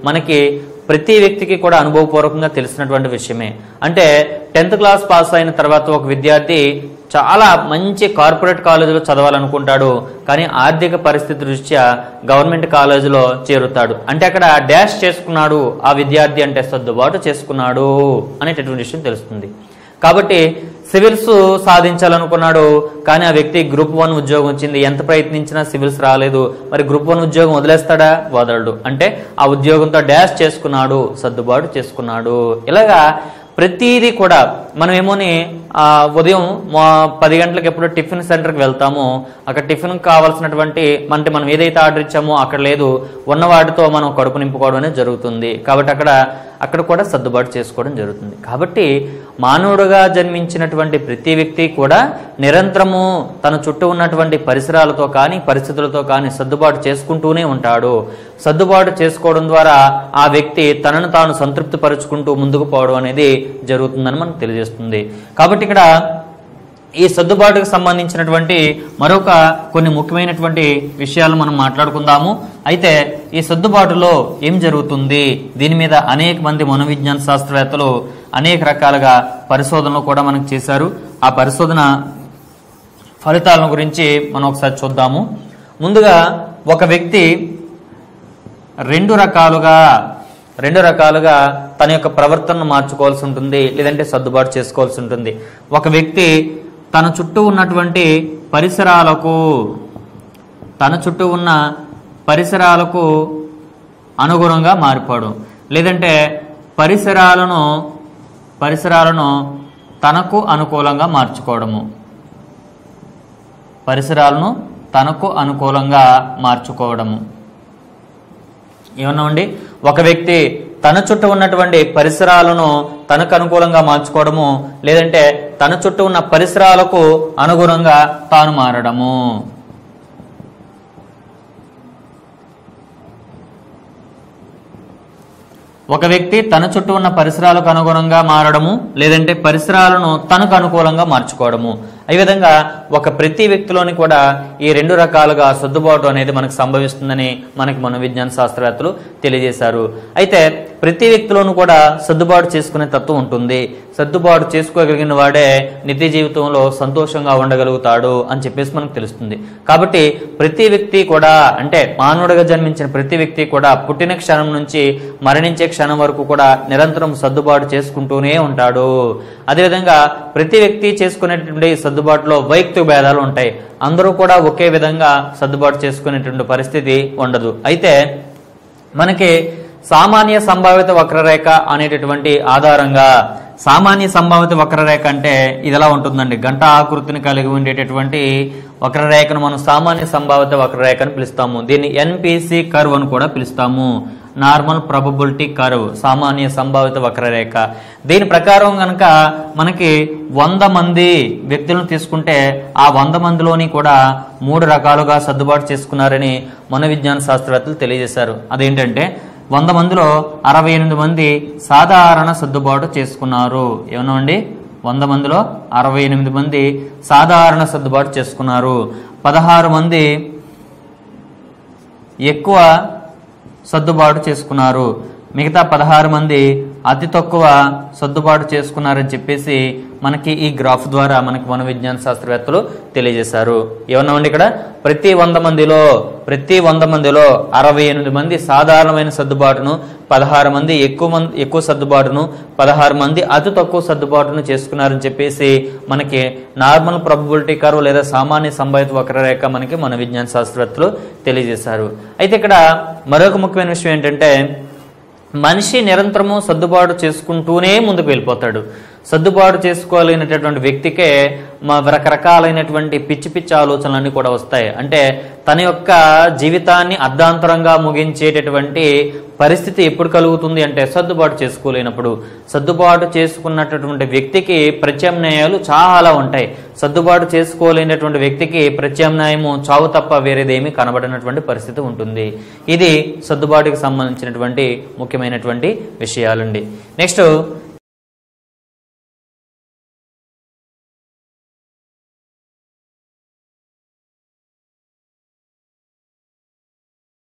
మనకి ప్రతి వ్యక్తికి కూడా అనుభవపూర్వకంగా తెలిసినటువంటి విషయమే అంటే టెన్త్ క్లాస్ పాస్ అయిన తర్వాత ఒక విద్యార్థి చాలా మంచి కార్పొరేట్ కాలేజీలో చదవాలనుకుంటాడు కానీ ఆర్థిక పరిస్థితి దృష్ట్యా గవర్నమెంట్ కాలేజీలో చేరుతాడు అంటే అక్కడ డాష్ చేసుకున్నాడు ఆ విద్యార్థి అంటే సర్దుబాటు చేసుకున్నాడు అనేటటువంటి విషయం తెలుస్తుంది కాబట్టి సివిల్స్ సాధించాలనుకున్నాడు కానీ ఆ వ్యక్తి గ్రూప్ వన్ ఉద్యోగం వచ్చింది ఎంత ప్రయత్నించినా సివిల్స్ రాలేదు మరి గ్రూప్ వన్ ఉద్యోగం వదిలేస్తాడా వదలడు అంటే ఆ ఉద్యోగంతో డాష్ చేసుకున్నాడు సర్దుబాటు చేసుకున్నాడు ఇలాగా ప్రతిదీ కూడా మనం ఏమోని ఆ, ఉదయం మా పది గంటలకు ఎప్పుడు టిఫిన్ సెంటర్కి వెళ్తామో అక్కడ టిఫిన్ కావాల్సినటువంటి అంటే మనం ఏదైతే ఆర్డర్ ఇచ్చామో అక్కడ లేదు ఉన్న వాటితో మనం కడుపు నింపుకోవడం అనేది జరుగుతుంది కాబట్టి అక్కడ అక్కడ కూడా సర్దుబాటు చేసుకోవడం జరుగుతుంది కాబట్టి మానవుడుగా జన్మించినటువంటి ప్రతి వ్యక్తి కూడా నిరంతరము తన చుట్టూ ఉన్నటువంటి పరిసరాలతో కానీ పరిస్థితులతో కానీ సర్దుబాటు చేసుకుంటూనే ఉంటాడు సర్దుబాటు చేసుకోవడం ద్వారా ఆ వ్యక్తి తనను తాను సంతృప్తి పరుచుకుంటూ ముందుకు పోవడం అనేది జరుగుతుందని మనకు తెలియజేస్తుంది కాబట్టి ఇక్కడ ఈ సర్దుబాటుకు సంబంధించినటువంటి మరొక కొన్ని ముఖ్యమైనటువంటి విషయాలు మనం మాట్లాడుకుందాము అయితే ఈ సర్దుబాటులో ఏం జరుగుతుంది దీని మీద అనేక మంది మనోవిజ్ఞాన శాస్త్రవేత్తలు అనేక రకాలుగా పరిశోధనలు కూడా మనకు చేశారు ఆ పరిశోధన ఫలితాలను గురించి మనం ఒకసారి చూద్దాము ముందుగా ఒక వ్యక్తి రెండు రకాలుగా రెండు రకాలుగా తన యొక్క ప్రవర్తనను మార్చుకోవాల్సి ఉంటుంది లేదంటే సర్దుబాటు చేసుకోవాల్సి ఉంటుంది ఒక వ్యక్తి తన చుట్టూ ఉన్నటువంటి పరిసరాలకు తన చుట్టూ ఉన్న పరిసరాలకు అనుగుణంగా మారిపోవడం లేదంటే పరిసరాలను పరిసరాలను తనకు అనుకూలంగా మార్చుకోవడము పరిసరాలను తనకు అనుకూలంగా మార్చుకోవడము ఏమన్నామండి ఒక వ్యక్తి తన చుట్టూ ఉన్నటువంటి పరిసరాలను తనకు అనుకూలంగా మార్చుకోవడము లేదంటే తన చుట్టూ ఉన్న పరిసరాలకు అనుగుణంగా తాను మారడము ఒక వ్యక్తి తన చుట్టూ ఉన్న పరిసరాలకు అనుగుణంగా మారడము లేదంటే పరిసరాలను తనకు అనుకూలంగా మార్చుకోవడము ఈ విధంగా ఒక ప్రతి వ్యక్తిలోని కూడా ఈ రెండు రకాలుగా సర్దుబాటు అనేది మనకు సంభవిస్తుందని మనకి మన విజ్ఞాన శాస్త్రవేత్తలు తెలియజేశారు అయితే ప్రతి వ్యక్తిలోనూ కూడా సర్దుబాటు చేసుకునే తత్వం ఉంటుంది సర్దుబాటు చేసుకోగలిగిన వాడే నిత్య జీవితంలో సంతోషంగా ఉండగలుగుతాడు అని చెప్పేసి మనకు తెలుస్తుంది కాబట్టి ప్రతి వ్యక్తి కూడా అంటే మానవుడిగా జన్మించిన ప్రతి వ్యక్తి కూడా పుట్టిన క్షణం నుంచి మరణించే క్షణం వరకు కూడా నిరంతరం సర్దుబాటు చేసుకుంటూనే ఉంటాడు అదేవిధంగా ప్రతి వ్యక్తి చేసుకునేటువంటి సర్దుబాటులో వైయక్తిక భేదాలు ఉంటాయి అందరూ కూడా ఒకే విధంగా సర్దుబాటు చేసుకునేటువంటి పరిస్థితి ఉండదు అయితే మనకి సామాన్య సంభావిత వక్రరేఖ అనేటటువంటి ఆధారంగా సామాన్య సంభావిత వక్రరేఖ అంటే ఇది ఎలా ఉంటుందండి గంట ఆకృతిని కలిగి ఉండేటటువంటి వక్రరేఖను మనం సామాన్య సంభావిత వక్రరేఖ అని పిలుస్తాము దీన్ని ఎన్పిసి కర్వ్ అని కూడా పిలుస్తాము నార్మల్ ప్రాబబిలిటీ కర్వ్ సామాన్య సంభావిత వక్రరేఖ దీని ప్రకారం కనుక మనకి వంద మంది వ్యక్తులను తీసుకుంటే ఆ వంద మందిలోని కూడా మూడు రకాలుగా సర్దుబాటు చేసుకున్నారని మన విజ్ఞాన శాస్త్రవేత్తలు తెలియజేశారు అదేంటంటే వంద మందిలో అరవై ఎనిమిది మంది సాధారణ సర్దుబాటు చేసుకున్నారు ఏమన్నామండి వంద మందిలో అరవై ఎనిమిది మంది సాధారణ సర్దుబాటు చేసుకున్నారు పదహారు మంది ఎక్కువ సర్దుబాటు చేసుకున్నారు మిగతా పదహారు మంది అతి తక్కువ సర్దుబాటు చేసుకున్నారని చెప్పేసి మనకి ఈ గ్రాఫ్ ద్వారా మనకి మన విజ్ఞాన శాస్త్రవేత్తలు తెలియజేశారు ఏమన్నామండి ఇక్కడ ప్రతి వంద మందిలో ప్రతి వంద మందిలో అరవై ఎనిమిది మంది సాధారణమైన సర్దుబాటును పదహారు మంది ఎక్కువ మంది ఎక్కువ సర్దుబాటును పదహారు మంది అతి తక్కువ సర్దుబాటును చేసుకున్నారని చెప్పేసి మనకి నార్మల్ ప్రాబబిలిటీ కర్వ్ లేదా సామాన్య సంభావిత వక్రరేఖ మనకి మన విజ్ఞాన శాస్త్రవేత్తలు తెలియజేశారు అయితే ఇక్కడ మరొక ముఖ్యమైన విషయం ఏంటంటే మనిషి నిరంతరము సర్దుబాటు చేసుకుంటూనే ముందుకు వెళ్ళిపోతాడు సర్దుబాటు చేసుకోలేనటువంటి వ్యక్తికే మా రకరకాలైనటువంటి పిచ్చి పిచ్చి ఆలోచనలన్నీ కూడా వస్తాయి అంటే తన యొక్క జీవితాన్ని అర్ధాంతరంగా ముగించేటటువంటి పరిస్థితి ఎప్పుడు కలుగుతుంది అంటే సర్దుబాటు చేసుకోలేనప్పుడు సర్దుబాటు చేసుకున్నటువంటి వ్యక్తికి ప్రత్యామ్నాయాలు చాలా ఉంటాయి సర్దుబాటు చేసుకోలేనటువంటి వ్యక్తికి ప్రత్యామ్నాయము చావు తప్ప వేరేదేమీ కనబడినటువంటి పరిస్థితి ఉంటుంది ఇది సర్దుబాటుకి సంబంధించినటువంటి ముఖ్యమైనటువంటి విషయాలండి నెక్స్ట్